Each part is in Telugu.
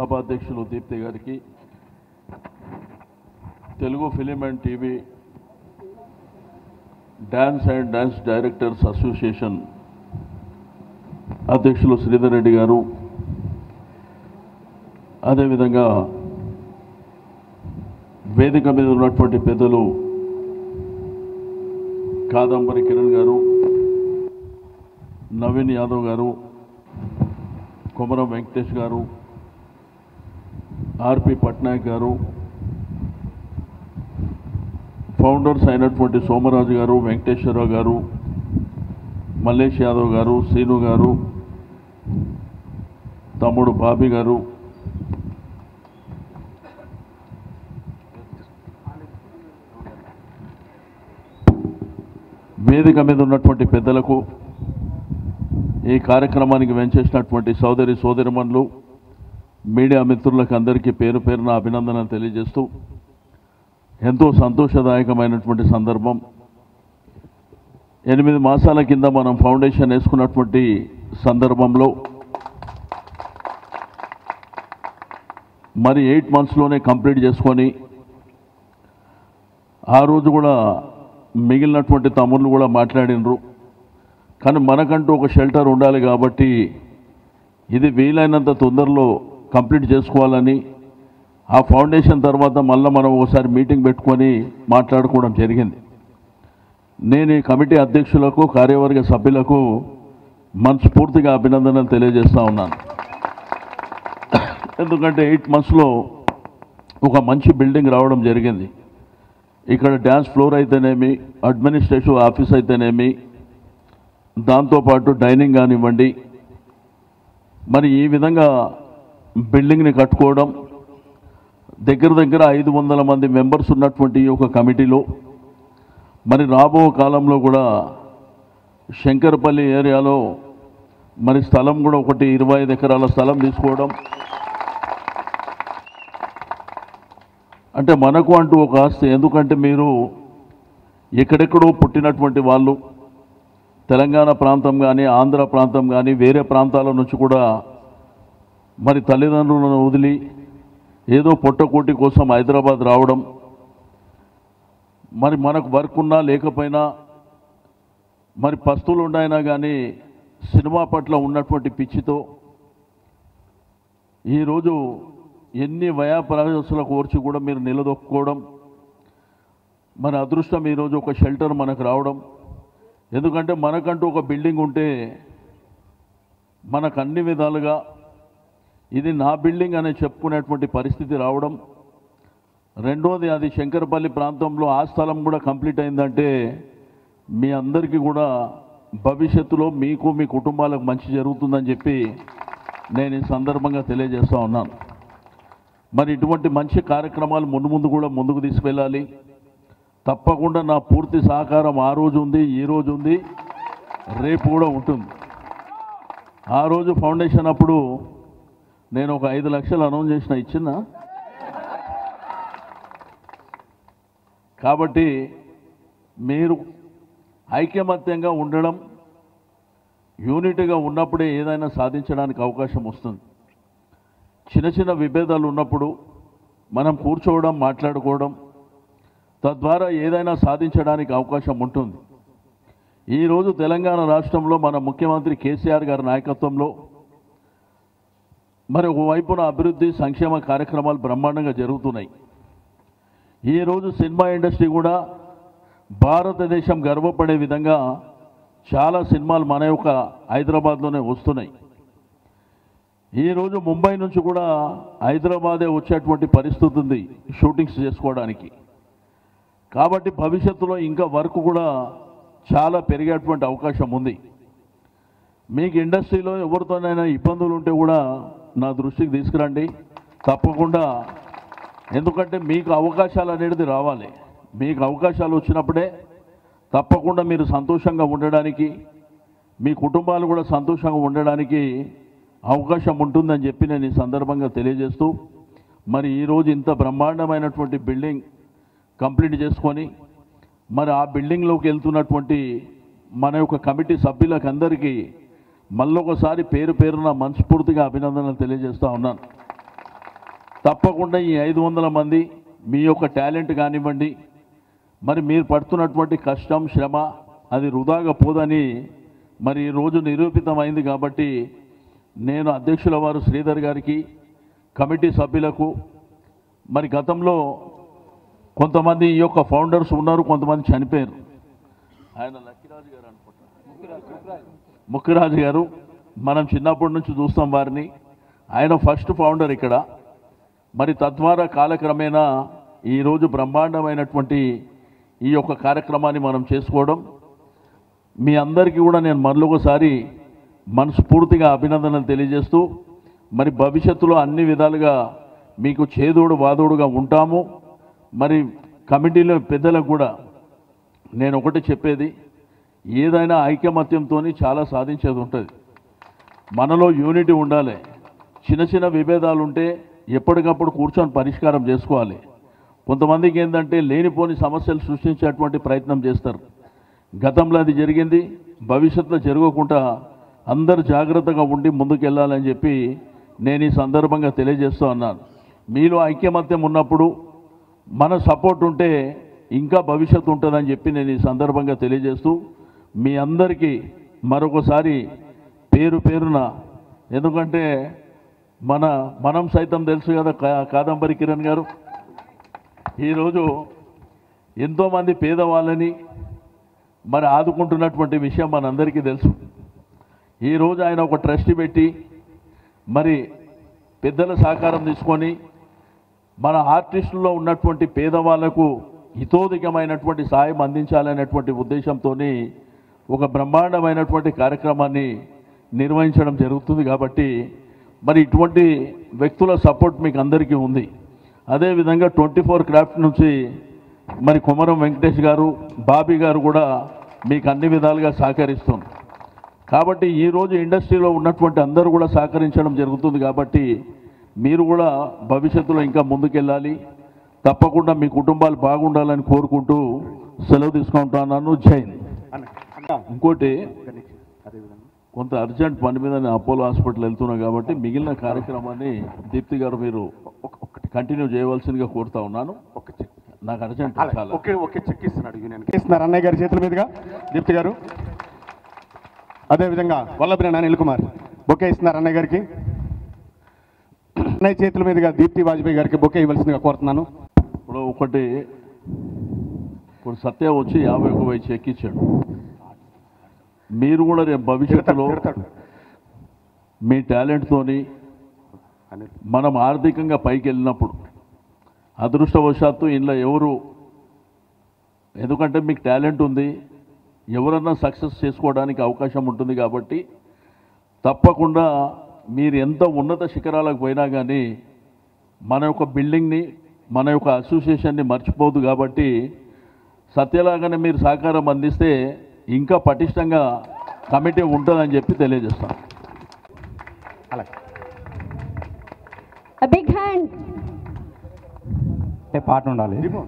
సభాధ్యక్షులు దీప్తి గారికి Telugu film and TV dance and dance directors association అధ్యక్షులు శ్రీధర్ రెడ్డి గారు అదేవిధంగా వేదిక మీద ఉన్నటువంటి పెద్దలు కాదంబరి కిరణ్ గారు నవీన్ యాదవ్ గారు కొమరం వెంకటేష్ గారు ఆర్పి పట్నాయక్ గారు ఫౌండర్స్ అయినటువంటి సోమరాజు గారు వెంకటేశ్వరరావు గారు మల్లేష్ యాదవ్ గారు శ్రీను గారు తమ్ముడు బాబీ గారు వేదిక మీద ఉన్నటువంటి పెద్దలకు ఈ కార్యక్రమానికి వెంచేసినటువంటి సోదరి సోదరిమణులు మీడియా మిత్రులకు అందరికీ పేరు పేరున అభినందనలు తెలియజేస్తూ ఎంతో సంతోషదాయకమైనటువంటి సందర్భం ఎనిమిది మాసాల కింద మనం ఫౌండేషన్ వేసుకున్నటువంటి సందర్భంలో మరి ఎయిట్ మంత్స్లోనే కంప్లీట్ చేసుకొని ఆ రోజు కూడా మిగిలినటువంటి తమ్ముళ్ళు కూడా మాట్లాడినరు కానీ మనకంటూ ఒక షెల్టర్ ఉండాలి కాబట్టి ఇది వీలైనంత తొందరలో కంప్లీట్ చేసుకోవాలని ఆ ఫౌండేషన్ తర్వాత మళ్ళీ మనం ఒకసారి మీటింగ్ పెట్టుకొని మాట్లాడుకోవడం జరిగింది నేను ఈ కమిటీ అధ్యక్షులకు కార్యవర్గ సభ్యులకు మనస్ఫూర్తిగా అభినందనలు తెలియజేస్తా ఉన్నాను ఎందుకంటే ఎయిట్ మంత్స్లో ఒక మంచి బిల్డింగ్ రావడం జరిగింది ఇక్కడ డ్యాన్స్ ఫ్లోర్ అయితేనేమి అడ్మినిస్ట్రేటివ్ ఆఫీస్ అయితేనేమి దాంతోపాటు డైనింగ్ కానివ్వండి మరి ఈ విధంగా బిల్డింగ్ని కట్టుకోవడం దగ్గర దగ్గర ఐదు వందల మంది మెంబర్స్ ఉన్నటువంటి ఈ ఒక కమిటీలో మరి రాబో కాలంలో కూడా శంకరపల్లి ఏరియాలో మరి స్థలం కూడా ఒకటి ఇరవై ఐదు ఎకరాల స్థలం తీసుకోవడం అంటే మనకు అంటూ ఒక ఆస్తి ఎందుకంటే మీరు ఎక్కడెక్కడో పుట్టినటువంటి వాళ్ళు తెలంగాణ ప్రాంతం కానీ ఆంధ్ర ప్రాంతం కానీ వేరే ప్రాంతాల నుంచి కూడా మరి తల్లిదండ్రులను వదిలి ఏదో పొట్టకూటి కోసం హైదరాబాద్ రావడం మరి మనకు వర్క్ ఉన్నా లేకపోయినా మరి పస్తులు ఉన్నాయినా కానీ సినిమా పట్ల ఉన్నటువంటి పిచ్చితో ఈరోజు ఎన్ని వయా ప్రయాసాలకు ఓర్చి కూడా మీరు నిలదొక్కుకోవడం మన అదృష్టం ఈరోజు ఒక షెల్టర్ మనకు రావడం ఎందుకంటే మనకంటూ ఒక బిల్డింగ్ ఉంటే మనకు అన్ని విధాలుగా ఇది నా బిల్డింగ్ అని చెప్పుకునేటువంటి పరిస్థితి రావడం రెండోది అది శంకరపల్లి ప్రాంతంలో ఆ స్థలం కూడా కంప్లీట్ అయిందంటే మీ అందరికీ కూడా భవిష్యత్తులో మీకు మీ కుటుంబాలకు మంచి జరుగుతుందని చెప్పి నేను ఈ సందర్భంగా తెలియజేస్తా ఉన్నాను మరి ఇటువంటి మంచి కార్యక్రమాలు ముందు ముందు కూడా ముందుకు తీసుకెళ్ళాలి తప్పకుండా నా పూర్తి సహకారం ఆ రోజు ఉంది ఈ రోజు ఉంది రేపు కూడా ఉంటుంది ఆ రోజు ఫౌండేషన్ అప్పుడు నేను ఒక ఐదు లక్షలు అనౌన్స్ చేసిన ఇచ్చిందా కాబట్టి మీరు ఐకమత్యంగా ఉండడం యూనిట్గా ఉన్నప్పుడే ఏదైనా సాధించడానికి అవకాశం వస్తుంది చిన్న చిన్న విభేదాలు ఉన్నప్పుడు మనం కూర్చోవడం మాట్లాడుకోవడం తద్వారా ఏదైనా సాధించడానికి అవకాశం ఉంటుంది ఈరోజు తెలంగాణ రాష్ట్రంలో మన ముఖ్యమంత్రి కేసీఆర్ గారి నాయకత్వంలో మరి ఒకవైపున అభివృద్ధి సంక్షేమ కార్యక్రమాలు బ్రహ్మాండంగా జరుగుతున్నాయి ఈరోజు సినిమా ఇండస్ట్రీ కూడా భారతదేశం గర్వపడే విధంగా చాలా సినిమాలు మన యొక్క హైదరాబాద్లోనే వస్తున్నాయి ఈరోజు ముంబై నుంచి కూడా హైదరాబాదే వచ్చేటువంటి పరిస్థితి ఉంది షూటింగ్స్ చేసుకోవడానికి కాబట్టి భవిష్యత్తులో ఇంకా వర్క్ కూడా చాలా పెరిగేటువంటి అవకాశం ఉంది మీకు ఇండస్ట్రీలో ఎవరితోనైనా ఇబ్బందులు ఉంటే కూడా నా దృష్టికి తీసుకురండి తప్పకుండా ఎందుకంటే మీకు అవకాశాలు అనేది రావాలి మీకు అవకాశాలు వచ్చినప్పుడే తప్పకుండా మీరు సంతోషంగా ఉండడానికి మీ కుటుంబాలు కూడా సంతోషంగా ఉండడానికి అవకాశం ఉంటుందని చెప్పి నేను ఈ సందర్భంగా తెలియజేస్తూ మరి ఈరోజు ఇంత బ్రహ్మాండమైనటువంటి బిల్డింగ్ కంప్లీట్ చేసుకొని మరి ఆ బిల్డింగ్లోకి వెళ్తున్నటువంటి మన యొక్క కమిటీ సభ్యులకు అందరికీ మళ్ళొకసారి పేరు పేరున మనస్ఫూర్తిగా అభినందనలు తెలియజేస్తా ఉన్నాను తప్పకుండా ఈ ఐదు వందల మంది మీ యొక్క టాలెంట్ కానివ్వండి మరి మీరు పడుతున్నటువంటి కష్టం శ్రమ అది వృధాగా పోదని మరి ఈ రోజు నిరూపితమైంది కాబట్టి నేను అధ్యక్షుల వారు శ్రీధర్ గారికి కమిటీ సభ్యులకు మరి గతంలో కొంతమంది ఈ యొక్క ఫౌండర్స్ ఉన్నారు కొంతమంది చనిపోయారు ఆయన లక్కిరాజు గారు అనుకుంటా ముక్కిరాజు గారు మనం చిన్నప్పటి నుంచి చూస్తాం వారిని ఆయన ఫస్ట్ ఫౌండర్ ఇక్కడ మరి తద్వారా కాలక్రమేణా ఈరోజు బ్రహ్మాండమైనటువంటి ఈ యొక్క కార్యక్రమాన్ని మనం చేసుకోవడం మీ అందరికీ కూడా నేను మరొకసారి మనస్ఫూర్తిగా అభినందనలు తెలియజేస్తూ మరి భవిష్యత్తులో అన్ని విధాలుగా మీకు చేదోడు వాదోడుగా ఉంటాము మరి కమిటీలో పెద్దలకు కూడా నేను ఒకటి చెప్పేది ఏదైనా ఐకమత్యంతో చాలా సాధించేది ఉంటుంది మనలో యూనిటీ ఉండాలి చిన్న చిన్న విభేదాలు ఉంటే ఎప్పటికప్పుడు కూర్చొని పరిష్కారం చేసుకోవాలి కొంతమందికి ఏంటంటే లేనిపోని సమస్యలు సృష్టించేటువంటి ప్రయత్నం చేస్తారు గతంలో అది జరిగింది భవిష్యత్తులో జరగకుండా అందరు జాగ్రత్తగా ఉండి ముందుకెళ్ళాలని చెప్పి నేను ఈ సందర్భంగా తెలియజేస్తూ అన్నాను మీలో ఐక్యమత్యం ఉన్నప్పుడు మన సపోర్ట్ ఉంటే ఇంకా భవిష్యత్తు ఉంటుందని చెప్పి నేను ఈ సందర్భంగా తెలియజేస్తూ మీ అందరికీ మరొకసారి పేరు పేరున ఎందుకంటే మన మనం సైతం తెలుసు కదా కా- కాదంబరి కిరణ్ గారు ఈరోజు ఎంతోమంది పేదవాళ్ళని మరి ఆదుకుంటున్నటువంటి విషయం మనందరికీ తెలుసు ఈరోజు ఆయన ఒక ట్రస్ట్ పెట్టి మరి పెద్దల సహకారం తీసుకొని మన ఆర్టిస్టుల్లో ఉన్నటువంటి పేదవాళ్లకు హితోధికమైనటువంటి సాయం అందించాలనేటువంటి ఉద్దేశంతో ఒక బ్రహ్మాండమైనటువంటి కార్యక్రమాన్ని నిర్వహించడం జరుగుతుంది కాబట్టి మరి ఇటువంటి వ్యక్తుల సపోర్ట్ మీకు అందరికీ ఉంది అదేవిధంగా ట్వంటీ ఫోర్ క్రాఫ్ట్ నుంచి మరి కుమరం వెంకటేష్ గారు బాబీ గారు కూడా మీకు అన్ని విధాలుగా సహకరిస్తుంది కాబట్టి ఈరోజు ఇండస్ట్రీలో ఉన్నటువంటి అందరూ కూడా సహకరించడం జరుగుతుంది కాబట్టి మీరు కూడా భవిష్యత్తులో ఇంకా ముందుకెళ్ళాలి తప్పకుండా మీ కుటుంబాలు బాగుండాలని కోరుకుంటూ సెలవు తీసుకుంటున్నాను జైన్ అన్న అన్న ఇంకోటి ఒక్క నిమిషం. అదేవిధంగా కొంత అర్జెంట్ పని మీద నేను అపోలో హాస్పిటల్ వెళ్తున్నా కాబట్టి మిగిలిన కార్యక్రమాన్ని దీప్తి గారు మీరు ఒక- ఒకటి కంటిన్యూ చేయవలసిందిగా కోరుతా ఉన్నాను ఒక చెక్ నాకు అర్జెంట్ అలాగే. చాలా ఒకే ఒకే చెక్ ఇస్తున్నాడు యూనియన్ ఇస్తున్నారు అన్నయ్య గారి చేతుల మీదుగా దీప్తి గారు అదేవిధంగా వల్లభిన అనిల్ కుమార్ బొకే ఇస్తున్నారు అన్నయ్య గారికి అన్నయ్య చేతుల మీదుగా దీప్తి వాజ్పేయి గారికి బొకే ఇవ్వాల్సిందిగా కోరుతున్నాను ఇప్పుడు ఒకటి ఇప్పుడు సత్య వచ్చి యాభై ఒక వెయ్యి చెక్ ఇచ్చాడు మీరు కూడా రేపు భవిష్యత్తులో తిడతాడు. మీ టాలెంట్తోని అనిల్ మనం ఆర్థికంగా పైకి వెళ్ళినప్పుడు అదృష్టవశాత్తు ఇంట్లో ఎవరు ఎందుకంటే మీకు టాలెంట్ ఉంది ఎవరన్నా సక్సెస్ చేసుకోవడానికి అవకాశం ఉంటుంది కాబట్టి తప్పకుండా మీరు ఎంత ఉన్నత శిఖరాలకు పోయినా కానీ మన యొక్క బిల్డింగ్ని మన యొక్క అసోసియేషన్ని మర్చిపోదు కాబట్టి సత్యలాగానే మీరు సహకారం అందిస్తే ఇంకా పటిష్టంగా కమిటీ ఉంటుందని చెప్పి తెలియజేస్తాను అలాగే A big hand. అంటే పాట ఉండాలి దీపు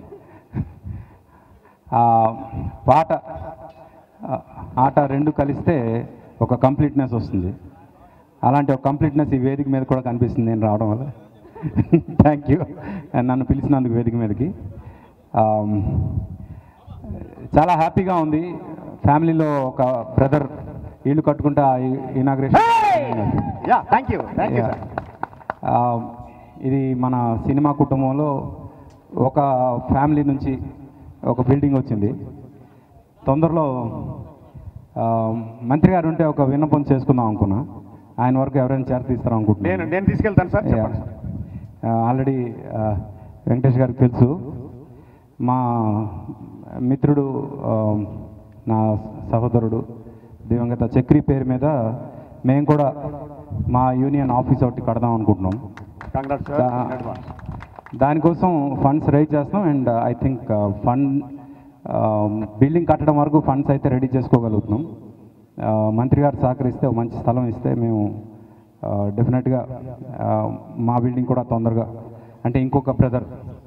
ఆ పాట ఆ, ఆట రెండు కలిస్తే ఒక కంప్లీట్నెస్ వస్తుంది అలాంటి ఒక కంప్లీట్నెస్ ఈ వేదిక మీద కూడా కనిపిస్తుంది నేను రావడం వల్ల థ్యాంక్ యూ నన్ను పిలిచినందుకు వేదిక మీదకి ఆమ్, చాలా హ్యాపీగా ఉంది ఫ్యామిలీలో ఒక బ్రదర్ ఇల్లు కట్టుకుంటా inauguration yeah thank you thank you Yeah. Sir ఆ, ఇది మన సినిమా కుటుంబంలో ఒక ఫ్యామిలీ నుంచి ఒక బిల్డింగ్ వచ్చింది తొందరలో ఆ, మంత్రి గారు ఉంటే ఒక విన్నపం చేసుకుందాం అనుకున్నా ఆయన వరకు ఎవరైనా చేర తీస్తారా నేను అనుకుంటున్నాను నేను తీసుకెళ్తాను సార్ చెప్పండి సార్ ఆల్రెడీ వెంకటేష్ గారికి తెలుసు మా మిత్రుడు ఆ, నా సహోదరుడు దివంగత చక్రి పేరు మీద మేము కూడా మా యూనియన్ ఆఫీస్ ఒకటి కడదాం అనుకుంటున్నాం కంగ్రాట్స్ సార్ దా- in advance. దానికోసం ఫండ్స్ రైజ్ చేస్తాం and I think fund building కట్టడం వరకు ఫండ్స్ అయితే రెడీ చేసుకోగలుగుతున్నాం ఆ, మంత్రి గారు సహకరిస్తే ఒక మంచి స్థలం ఇస్తే మేము డెఫినెట్గా మా బిల్డింగ్ కూడా తొందరగా అంటే ఇంకొక బ్రదర్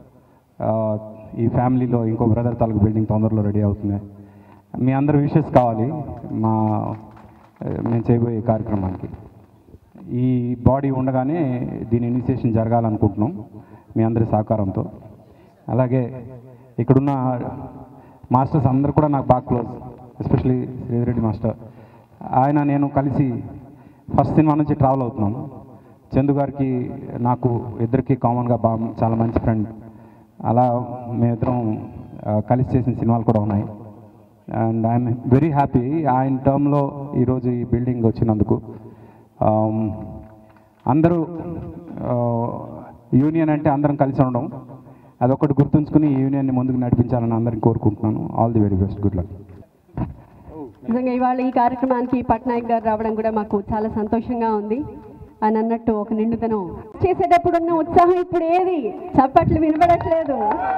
ఈ ఫ్యామిలీలో ఇంకో బ్రదర్ తాలూకు బిల్డింగ్ తొందరలో రెడీ అవుతుంది మీ అందరి విషెస్ కావాలి మా ఆ, మేము చేయబోయే కార్యక్రమానికి ఈ బాడీ ఉండగానే దీని ఇనిషియేషన్ జరగాలనుకుంటున్నాం మీ అందరి సహకారంతో అలాగే ఇక్కడున్న మాస్టర్స్ అందరు కూడా నాకు బాగా క్లోజ్ ఎస్పెషలీ శ్రీధరెడ్డి మాస్టర్ ఆయన నేను కలిసి ఫస్ట్ సినిమా నుంచి ట్రావెల్ అవుతున్నాను చందు గారికి నాకు ఇద్దరికి కామన్గా బాగా చాలా మంచి ఫ్రెండ్ అలా మేమిద్దరం ఆ, కలిసి చేసిన సినిమాలు కూడా ఉన్నాయి అండ్ ఐఎమ్ వెరీ హ్యాపీ ఆయన టర్మ్లో ఈరోజు ఈ బిల్డింగ్ వచ్చినందుకు ఆమ్, అందరూ యూనియన్ అంటే అందరం కలిసి ఉండడం అదొకటి గుర్తుంచుకుని ఈ యూనియన్ని ముందుకు నడిపించాలని అందరిని కోరుకుంటున్నాను all the very best good luck నిజంగా ఇవాళ ఈ కార్యక్రమానికి పట్నాయక్ గారు రావడం కూడా మాకు చాలా సంతోషంగా ఉంది అని అన్నట్టు ఒక నిండుదనం చేసేటప్పుడు ఉన్న ఉత్సాహం ఇప్పుడు ఏది చప్పట్లు వినబడట్లేదు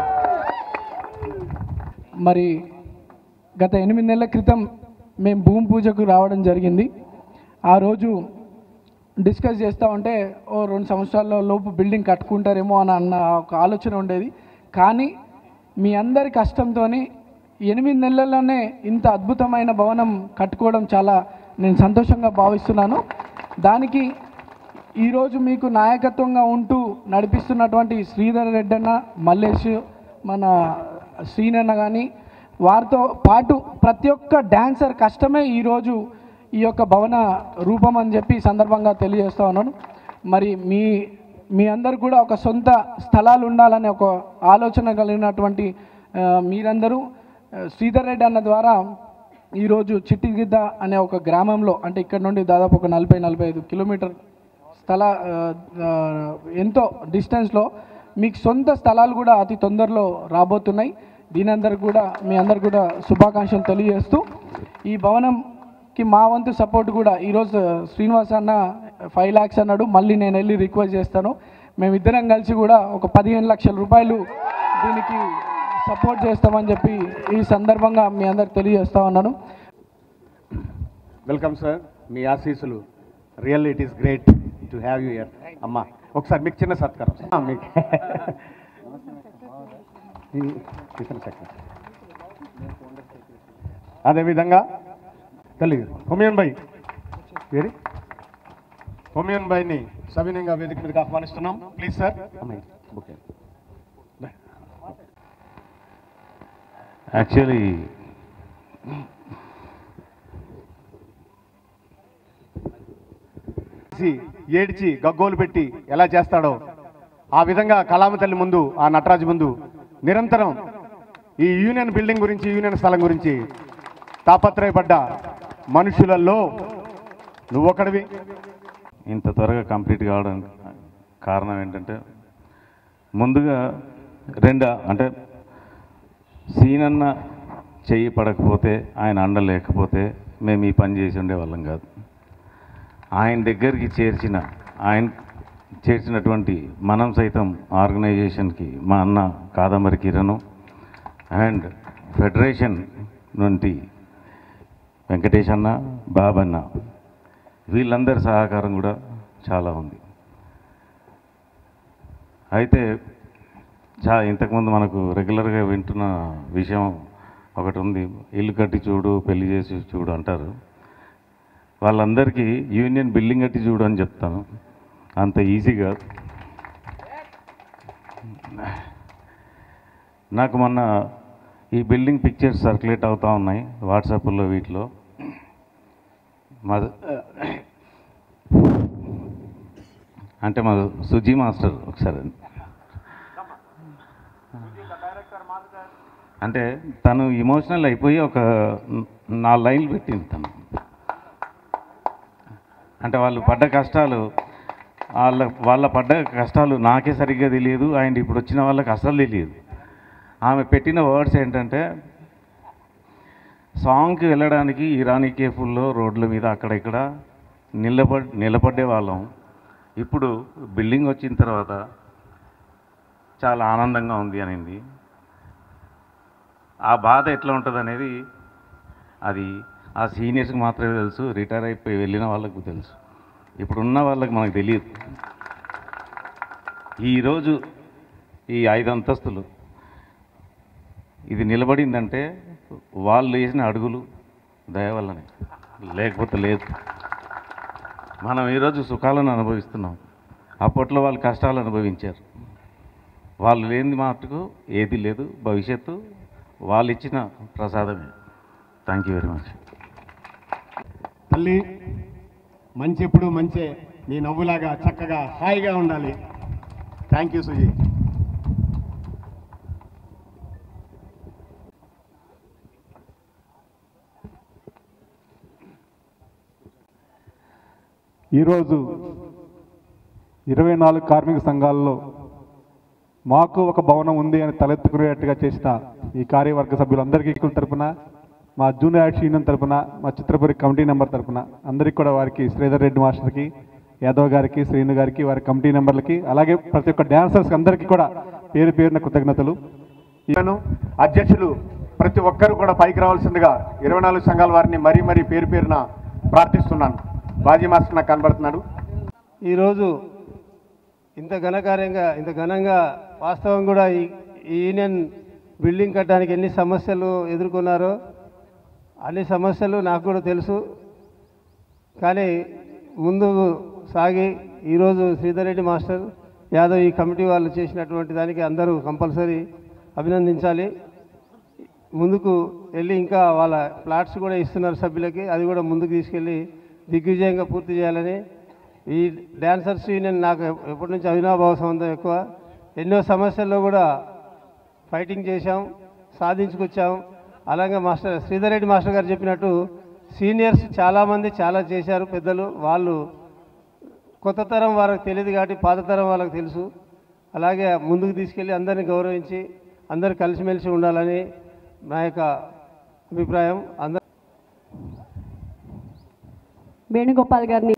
మరి గత ఎనిమిది నెలల క్రితం మేము భూమి పూజకు రావడం జరిగింది ఆ రోజు డిస్కస్ చేస్తూ ఉంటే ఓ రెండు సంవత్సరాల లోపు బిల్డింగ్ కట్టుకుంటారేమో అని అన్న ఒక ఆలోచన ఉండేది కానీ మీ అందరి కష్టంతో ఎనిమిది నెలల్లోనే ఇంత అద్భుతమైన భవనం కట్టుకోవడం చాలా నేను సంతోషంగా భావిస్తున్నాను దానికి ఈరోజు మీకు నాయకత్వంగా ఉంటూ నడిపిస్తున్నటువంటి శ్రీధర్ రెడ్డి అన్న మల్లేష్ మన శ్రీనన్న కానీ వారితో పాటు ప్రతి ఒక్క డాన్సర్ కష్టమే ఈరోజు ఈ యొక్క భవన రూపం అని చెప్పి ఈ సందర్భంగా తెలియజేస్తా ఉన్నాను మరి మీ మీ అందరు కూడా ఒక సొంత స్థలాలు ఉండాలనే ఒక ఆలోచన కలిగినటువంటి ఆ, మీరందరూ ఆ, శ్రీధర్ రెడ్డి అన్న ద్వారా ఈరోజు చిట్టిగిద్ద అనే ఒక గ్రామంలో అంటే ఇక్కడ నుండి దాదాపు ఒక నలభై నలభై ఐదు కిలోమీటర్ స్థల ఆ, ఆ, ఎంతో డిస్టెన్స్లో మీకు సొంత స్థలాలు కూడా అతి తొందరలో రాబోతున్నాయి దీని అందరికి కూడా మీ అందరికి కూడా శుభాకాంక్షలు తెలియజేస్తూ ఈ భవనంకి మా వంతు సపోర్ట్ కూడా ఈరోజు శ్రీనివాస్ అన్న ఫైవ్ ల్యాక్స్ అన్నాడు మళ్ళీ నేను వెళ్ళి రిక్వెస్ట్ చేస్తాను మేమిద్దరం కలిసి కూడా ఒక పదిహేను లక్షల రూపాయలు దీనికి సపోర్ట్ చేస్తామని చెప్పి ఈ సందర్భంగా మీ అందరికి తెలియజేస్తా ఉన్నాను వెల్కమ్ సార్ మీ ఆశీస్సులు real it is great to have you here అమ్మా ఒకసారి మీకు చిన్న సత్కారం ఆ, మీకు ఈ- ఇతను చక్రం. అదేవిధంగా తల్లి హుమయూన్ భాయ్ వేరి హుమయూన్ భాయ్ని సవినయంగా వేదిక మీదకి ఆహ్వానిస్తున్నాం ప్లీజ్ సార్ అమ్మాయి బుక్ యాక్చువల్లీ చేసి ఏడ్చి గగ్గోలు పెట్టి ఎలా చేస్తాడో ఆ విధంగా కళామ తల్లి ముందు ఆ నటరాజు ముందు నిరంతరం ఈ యూనియన్ బిల్డింగ్ గురించి యూనియన్ స్థలం గురించి తాపత్రయపడ్డ మనుషులలో నువ్వొకడివి ఇంత త్వరగా కంప్లీట్ కావడానికి కారణం ఏంటంటే ముందుగా రెండు అంటే సీనన్న చెయ్యి పడకపోతే ఆయన అండ లేకపోతే మేము ఈ పని చేసి ఉండేవాళ్ళం కాదు ఆయన దగ్గరికి చేర్చిన ఆయన చేర్చినటువంటి మనం సైతం ఆర్గనైజేషన్కి మా అన్న కాదంబరి కిరణ్ అండ్ ఫెడరేషన్ నుండి వెంకటేష్ అన్న బాబన్న వీళ్ళందరి సహకారం కూడా చాలా ఉంది అయితే చా ఇంతకుముందు మనకు రెగ్యులర్గా వింటున్న విషయం ఒకటి ఉంది ఇల్లు కట్టి చూడు పెళ్లి చేసి చూడు అంటారు వాళ్ళందరికీ యూనియన్ బిల్డింగ్ కట్టి చూడు అని చెప్తాను అంత ఈజీగా నాకు మొన్న ఈ బిల్డింగ్ పిక్చర్స్ సర్క్యులేట్ అవుతూ ఉన్నాయి వాట్సాప్లో వీటిలో మా అంటే మా సుజీ మాస్టర్ ఒకసారి అంటే తను ఇమోషనల్ అయిపోయి ఒక నాలుగు లైన్లు పెట్టింది తను అంటే వాళ్ళు పడ్డ కష్టాలు వాళ్ళ వాళ్ళ పడ్డ కష్టాలు నాకే సరిగ్గా తెలియదు అండ్ ఇప్పుడు వచ్చిన వాళ్ళకి అసలు తెలియదు ఆమె పెట్టిన వర్డ్స్ ఏంటంటే సాంగ్కి వెళ్ళడానికి ఇరానీ కేఫుల్లో రోడ్ల మీద అక్కడ ఇక్కడ నిలబ నిలబడే వాళ్ళం ఇప్పుడు బిల్డింగ్ వచ్చిన తర్వాత చాలా ఆనందంగా ఉంది అనింది ఆ బాధ ఎట్లా ఉంటుంది అనేది అది ఆ సీనియర్స్కి మాత్రమే తెలుసు రిటైర్ అయిపోయి వెళ్ళిన వాళ్ళకు తెలుసు ఇప్పుడు ఉన్న వాళ్ళకి మనకు తెలియదు ఈరోజు ఈ ఐదు అంతస్తులు ఇది నిలబడిందంటే వాళ్ళు వేసిన అడుగులు దయ వల్లనే లేకపోతే లేదు మనం ఈరోజు సుఖాలను అనుభవిస్తున్నాం అప్పట్లో వాళ్ళు కష్టాలు అనుభవించారు వాళ్ళు లేని మాటకు ఏది లేదు భవిష్యత్తు వాళ్ళు ఇచ్చిన ప్రసాదమే థ్యాంక్ యూ వెరీ మచ్ తల్లి మంచి ఎప్పుడు మంచే నీ నవ్వులాగా చక్కగా హాయిగా ఉండాలి థ్యాంక్ యూ సుజీ ఈరోజు ఇరవై నాలుగు కార్మిక సంఘాల్లో మాకు ఒక భవనం ఉంది అని తలెత్తుకునేట్టుగా చేసిన ఈ కార్యవర్గ సభ్యులందరికీ తరపున మా జూనియర్ ఆర్ట్స్ యూనియన్ తరపున మా చిత్రపురి కమిటీ నెంబర్ తరపున అందరికీ కూడా వారికి శ్రీధర్ రెడ్డి మాస్టర్కి యాదవ్ గారికి శ్రీను గారికి వారి కమిటీ నెంబర్లకి అలాగే ప్రతి ఒక్క డాన్సర్స్ అందరికీ కూడా పేరు పేరున కృతజ్ఞతలు ఈయన అధ్యక్షులు ప్రతి ఒక్కరూ కూడా పైకి రావాల్సిందిగా ఇరవై నాలుగు సంఘాల వారిని మరీ మరీ పేరు పేరున ప్రార్థిస్తున్నాను బాజీ మాస్టర్ నాకు కనబడుతున్నాడు ఈరోజు ఇంత ఘనకార్యంగా ఇంత ఘనంగా వాస్తవం కూడా ఈ ఈ యూనియన్ బిల్డింగ్ కట్టడానికి ఎన్ని సమస్యలు ఎదుర్కొన్నారో అన్ని సమస్యలు నాకు కూడా తెలుసు కానీ ముందు సాగి ఈరోజు శ్రీధర్ రెడ్డి మాస్టర్ యాదవ్ ఈ కమిటీ వాళ్ళు చేసినటువంటి దానికి అందరూ కంపల్సరీ అభినందించాలి ముందుకు వెళ్ళి ఇంకా వాళ్ళ ప్లాట్స్ కూడా ఇస్తున్నారు సభ్యులకి అది కూడా ముందుకు తీసుకెళ్ళి దిగ్విజయంగా పూర్తి చేయాలని ఈ డాన్సర్స్ యూనియన్ నాకు ఎప్పటి నుంచి అవినాభావ సంబంధం ఎక్కువ ఎన్నో సమస్యల్లో కూడా ఫైటింగ్ చేశాం సాధించుకొచ్చాం అలాగే మాస్టర్ శ్రీధర్ రెడ్డి మాస్టర్ గారు చెప్పినట్టు సీనియర్స్ చాలామంది చాలా చేశారు పెద్దలు వాళ్ళు కొత్త తరం వాళ్ళకి తెలియదు కాబట్టి పాత తరం వాళ్ళకి తెలుసు అలాగే ముందుకు తీసుకెళ్ళి అందరిని గౌరవించి అందరు కలిసిమెలిసి ఉండాలని నా యొక్క అభిప్రాయం అందరూ వేణుగోపాల్ గారిని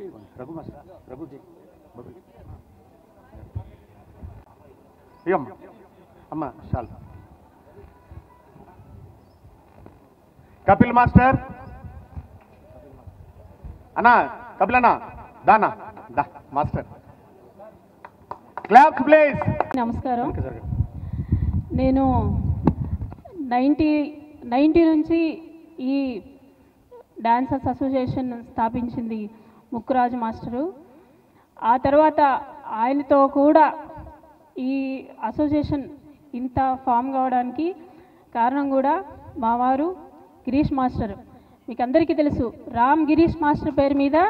ఇయ్యమ్మ అమ్మ చాలు కపిల్ మాస్టర్ అన్నా కపిల్ అన్నా దానా దా మాస్టర్ క్లాప్స్ ప్లీజ్ నమస్కారం నేను నైంటీ నైంటీ నుంచి ఈ డాన్సర్స్ అసోసియేషన్ స్థాపించింది ముక్కురాజు మాస్టరు ఆ తర్వాత ఆయనతో కూడా ఈ అసోసియేషన్ ఇంత ఫామ్ కావడానికి కారణం కూడా మా వారు గిరీష్ మాస్టర్ మీకు అందరికీ తెలుసు రామ్ గిరీష్ మాస్టర్ పేరు మీద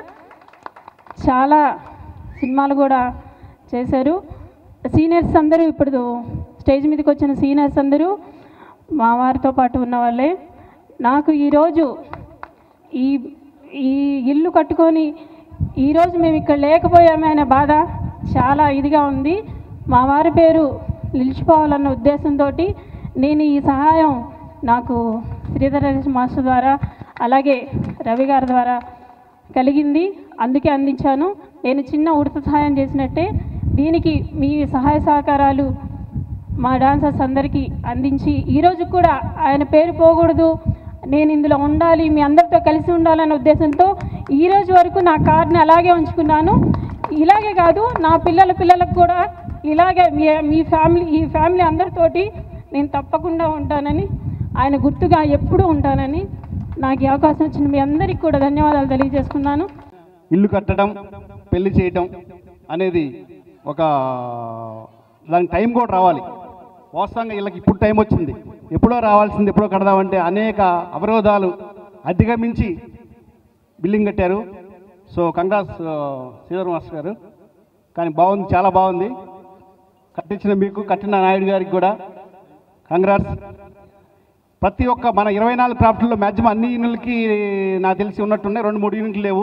చాలా సినిమాలు కూడా చేశారు సీనియర్స్ అందరూ ఇప్పుడు స్టేజ్ మీదకి వచ్చిన సీనియర్స్ అందరూ మా వారితో పాటు ఉన్న వాళ్ళే నాకు ఈరోజు ఈ ఈ ఇల్లు కట్టుకొని ఈరోజు మేము ఇక్కడ లేకపోయామే అనే బాధ చాలా ఇదిగా ఉంది మా వారి పేరు నిలిచిపోవాలన్న ఉద్దేశంతో నేను ఈ సహాయం నాకు శ్రీధర్ రెడ్డి మాస్టర్ ద్వారా అలాగే రవి గారి ద్వారా కలిగింది అందుకే అందించాను నేను చిన్న ఉడత సహాయం చేసినట్టే దీనికి మీ సహాయ సహకారాలు మా డాన్సర్స్ అందరికీ అందించి ఈరోజు కూడా ఆయన పేరు పోకూడదు నేను ఇందులో ఉండాలి మీ అందరితో కలిసి ఉండాలనే ఉద్దేశంతో ఈ రోజు వరకు నా కార్డుని అలాగే ఉంచుకున్నాను ఇలాగే కాదు నా పిల్లల పిల్లలకు కూడా ఇలాగే మీ మీ ఫ్యామిలీ ఈ ఫ్యామిలీ అందరితోటి నేను తప్పకుండా ఉంటానని ఆయన గుర్తుగా ఎప్పుడూ ఉంటానని నాకు ఈ అవకాశం ఇచ్చిన మీ అందరికీ కూడా ధన్యవాదాలు తెలియజేసుకున్నాను ఇల్లు కట్టడం పెళ్లి చేయటం అనేది ఒక దానికి టైం కూడా రావాలి వాస్తవంగా వీళ్ళకి ఇప్పుడు టైం వచ్చింది ఎప్పుడో రావాల్సింది ఎప్పుడో కడదామంటే అనేక అవరోధాలు అధిగమించి బిల్డింగ్ కట్టారు సో కంగ్రాస్ శ్రీధర్ మాస్టర్ గారు కానీ బాగుంది చాలా బాగుంది కట్టించిన మీకు కట్టిన నాయుడు గారికి కూడా కంగ్రాట్స్ ప్రతి ఒక్క మన ఇరవై నాలుగు క్రాఫ్ట్లో మ్యాక్సిమం అన్ని యూనిట్లకి నాకు తెలిసి ఉన్నట్టున్నాయి రెండు మూడు యూనిట్లు లేవు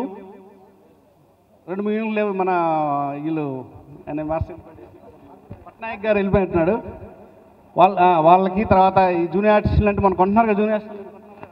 రెండు మూడు యూనిట్లు లేవు మన వీళ్ళు ఆయన మాస్టర్ పట్నాయక్ గారు వెళ్ళిపోయినట్టున్నాడు వాళ్ళ ఆ, వాళ్ళకి తర్వాత ఈ జూనియర్ ఆర్టిస్టులు అంటే మనం కొంటున్నారు కదా జూనియర్ ఆర్టిస్టులు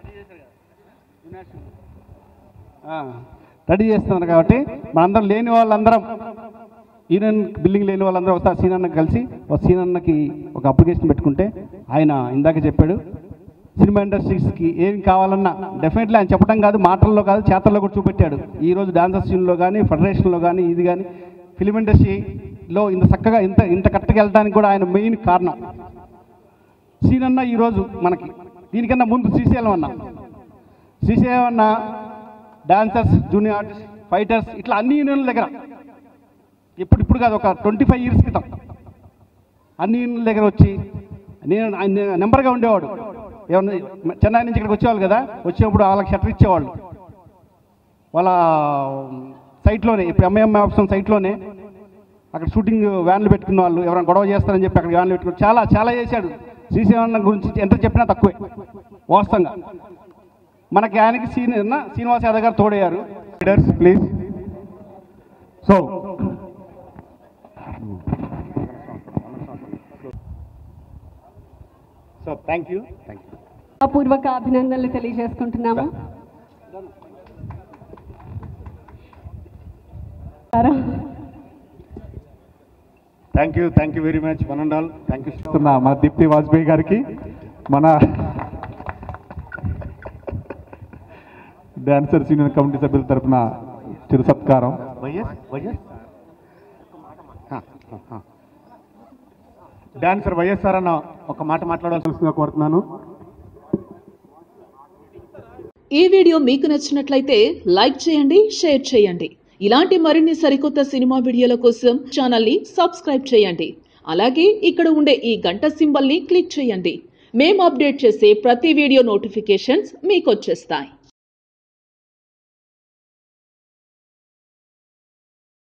ఆ, రెడీ చేస్తున్నారు కాబట్టి మనందరం లేని వాళ్ళందరం యూనియన్ బిల్డింగ్ లేని వాళ్ళందరూ ఒకసారి సీనన్నకి కలిసి ఒక సీనన్నకి ఒక అప్లికేషన్ పెట్టుకుంటే ఆయన ఇందాక చెప్పాడు సినిమా ఇండస్ట్రీస్కి ఏం కావాలన్నా డెఫినెట్లీ ఆయన చెప్పడం కాదు మాటల్లో కాదు చేతల్లో కూడా చూపెట్టాడు ఈ రోజు డాన్సర్ సీన్లో కానీ ఫెడరేషన్లో కానీ ఇది కానీ ఫిలిం ఇండస్ట్రీలో ఇంత చక్కగా ఇంత ఇంత కరెక్ట్గా వెళ్ళడానికి కూడా ఆయన మెయిన్ కారణం సీన్ అన్న ఈరోజు మనకి దీనికన్నా ముందు శ్రీశైలం అన్న శ్రీశైలం అన్న డాన్సర్స్ జూనియర్ ఆర్టిస్ట్ ఫైటర్స్ ఇట్లా అన్ని యూనియన్ల దగ్గర ఇప్పుడు ఇప్పుడు కాదు ఒక ట్వంటీ ఫైవ్ ఇయర్స్ క్రితం అన్ని యూనియన్ల దగ్గర వచ్చి నేను ఆయన నెంబర్గా ఉండేవాడు ఏమన్నా చెన్నై నుంచి ఇక్కడికి వచ్చేవాళ్ళు కదా వచ్చినప్పుడు వాళ్ళకి షటర్ ఇచ్చేవాళ్ళు వాళ్ళ సైట్లోనే ఇప్పుడు ఎంఐఎం ఆప్షన్ సైట్లోనే అక్కడ షూటింగ్ వ్యాన్లు పెట్టుకున్న వాళ్ళు ఎవరైనా గొడవ చేస్తారని చెప్పి అక్కడ వ్యాన్లు పెట్టుకుని చాలా చాలా చేశాడు శ్రీశైవన్న గురించి ఎంత చెప్పినా తక్కువే వాస్తవంగా మనకి ఆయనకి సీనియర్ శ్రీనివాస్ యాదవ్ గారు తోడయ్యారు leaders please so so thank you thank you అపూర్వక అభినందనలు తెలియజేసుకుంటున్నాము thank you thank you very much one and all thank you ఇస్తున్న మన దీప్తి వాజ్పేయి గారికి మన డాన్సర్స్ యూనియన్ కమిటీ సభ్యుల తరపున చిరు సత్కారం వైఎస్ వైఎస్ డాన్సర్ వైఎస్ఆర్ అన్న ఒక మాట మాట్లాడాల్సిందిగా కోరుతున్నాను ఈ వీడియో మీకు నచ్చినట్లయితే లైక్ చేయండి షేర్ చేయండి ఇలాంటి మరిన్ని సరికొత్త సినిమా వీడియోల కోసం ఛానల్ని సబ్స్క్రైబ్ చేయండి అలాగే ఇక్కడ ఉండే ఈ గంట సింబల్ని క్లిక్ చేయండి మేము అప్డేట్ చేసే ప్రతి వీడియో నోటిఫికేషన్స్ మీకు వచ్చేస్తాయి